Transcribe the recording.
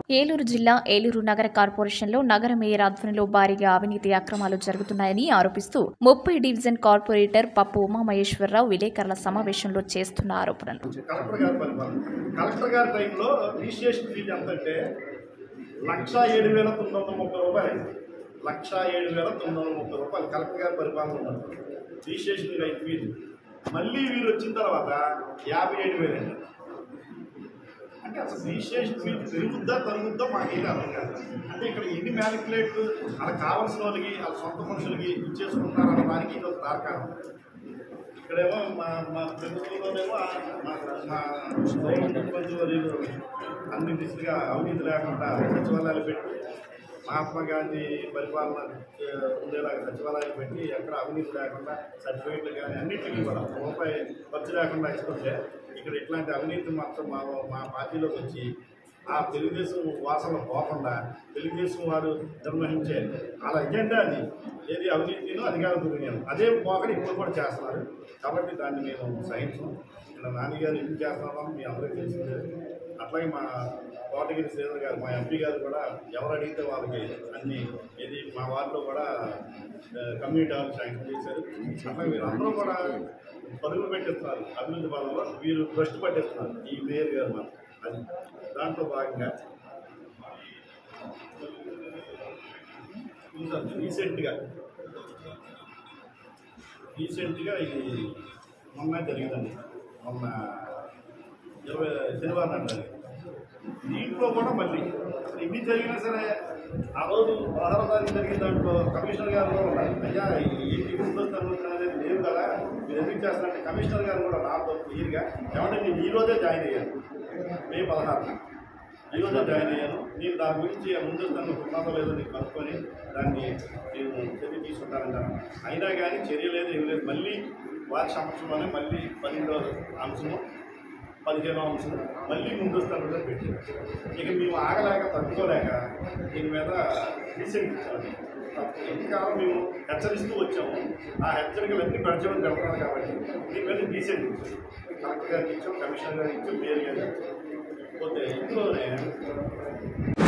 ఏలూరు జిల్లా ఏలూరు నగర కార్పొరేషన్లో నగర మేయర్ ఆధ్వర్యంలో భారీగా అవినీతి అక్రమాలు జరుగుతున్నాయని ఆరోపిస్తూ ముప్పై డివిజన్ కార్పొరేటర్ పప్పు ఉమామహేశ్వరరావు విలేకరుల సమావేశంలో చేస్తున్న ఆరోపణలు కలెక్టర్ గారి పరిపాలన కలెక్టర్ గారి టైంలో రిజిస్ట్రేషన్ ఫీజు ఎంత అంటే లక్ష ఏడు వేల తొమ్మిది వందల ముప్పై రూపాయలు లక్ష ఏడు వేల తొమ్మిది వందల ముప్పై రూపాయలు కలెక్టర్ గారి పరిపాలన ఉన్నది రిజిస్ట్రేషన్ రైతు ఫీజు మళ్ళీ వీరు వచ్చిన తర్వాత యాభై ఏడు వేలు అండి అంటే అసలు రిజిస్ట్రేషన్ ఫీజు పెరుగుద్దా తరుగుద్దా మాకైతే అర్థం కాదు అంటే ఇక్కడ ఎన్ని మ్యానిపులేట్లు అలా కావాల్సిన వాళ్ళకి వాళ్ళ సొంత మనుషులకి ఇచ్చేసుకుంటారన్న దానికి ఇది ఒక తార్కాణం ఇక్కడేమో మా మా ప్రభుత్వంలోనేమో మా మా ముఖ్యమంత్రి వర్యులు అన్ని దిశగా అవినీతి లేకుండా సచివాలయాలు పెట్టి మహాత్మా గాంధీ పరిపాలన ఆ, ఉండేలాగా సచివాలయాలు పెట్టి ఎక్కడ అవినీతి లేకుండా సర్టిఫికేట్లు కానీ అన్నింటినీ కూడా రూపాయి ఖర్చు లేకుండా ఇస్తుంటే ఇక్కడ ఇట్లాంటి అవినీతి మాత్రం మా మా పార్టీలోకి వచ్చి ఆ తెలుగుదేశం వాసన పోకుండా తెలుగుదేశం వారు నిర్వహించే వాళ్ళ ఎజెండా అది ఏది అవినీతిను అధికార దుర్వినియోగం అదే పోకడి ఇప్పుడు కూడా చేస్తున్నారు కాబట్టి దాన్ని మేము సహించం ఇక్కడ నాన్నగారు ఎందుకు చేస్తున్నామో మీ అందరికీ తెలిసిందే అట్లాగే మా కోటగిరి శ్రీధర్ గారు మా ఎంపీ గారు కూడా ఎవరు అడిగితే వాళ్ళకి అన్ని ఇది మా వార్డులో కూడా కమ్యూనిటీ హాల్ శాంక్షన్ చేశారు అట్లాగే వీరందరూ కూడా పరుగులు పెట్టిస్తున్నారు అభివృద్ధి పదంలో వీరు ట్రస్ట్ పట్టిస్తున్నారు ఈ మేయర్ గారు మాత్రం అది దాంట్లో భాగంగా ఇంకా రీసెంట్గా రీసెంట్గా ఇది మొన్న జరిగిందండి మొన్న ఇరవై శనివారం నాడు జరిగింది దీంట్లో కూడా మళ్ళీ అసలు ఇన్ని జరిగినా సరే ఆ రోజు పదహారో తారీఖు జరిగిన దాంట్లో కమిషనర్ గారు కూడా ఉన్నారు అయ్యా ఈ టికెట్తో జరుగుతున్నది అనేది లేదు కదా మీరు ఎందుకు చేస్తారంటే కమిషనర్ గారు కూడా నాతో క్లియర్గా ఏమంటే నేను ఈ రోజే జాయిన్ అయ్యాను మే పదహారున ఈ రోజే జాయిన్ అయ్యాను నేను దాని గురించి ముందు తను ఉన్నదో లేదో నీకు కనుక్కొని దాన్ని నేను చర్య తీసుకుంటానంటాను అయినా కానీ చర్య లేదు ఏం లేదు మళ్ళీ వారి సమక్షంలోనే మళ్ళీ పన్నెండో అంశము పదిహేనో అంశం మళ్ళీ ముందొస్తాను కూడా పెట్టి ఇక మేము ఆగలేక తట్టుకోలేక దీని మీద రీసెంట్ ఇచ్చాము ఎంతకాలం మేము హెచ్చరిస్తూ వచ్చాము ఆ హెచ్చరికలన్నీ పెంచమని చెప్తున్నారు కాబట్టి దీని మీద రీసెంట్ ఇచ్చాం కలెక్టర్ గారికి ఇచ్చాం కమిషనర్ గారికి ఇచ్చాం మేయర్ గారికి ఇచ్చాం పోతే ఇందులోనే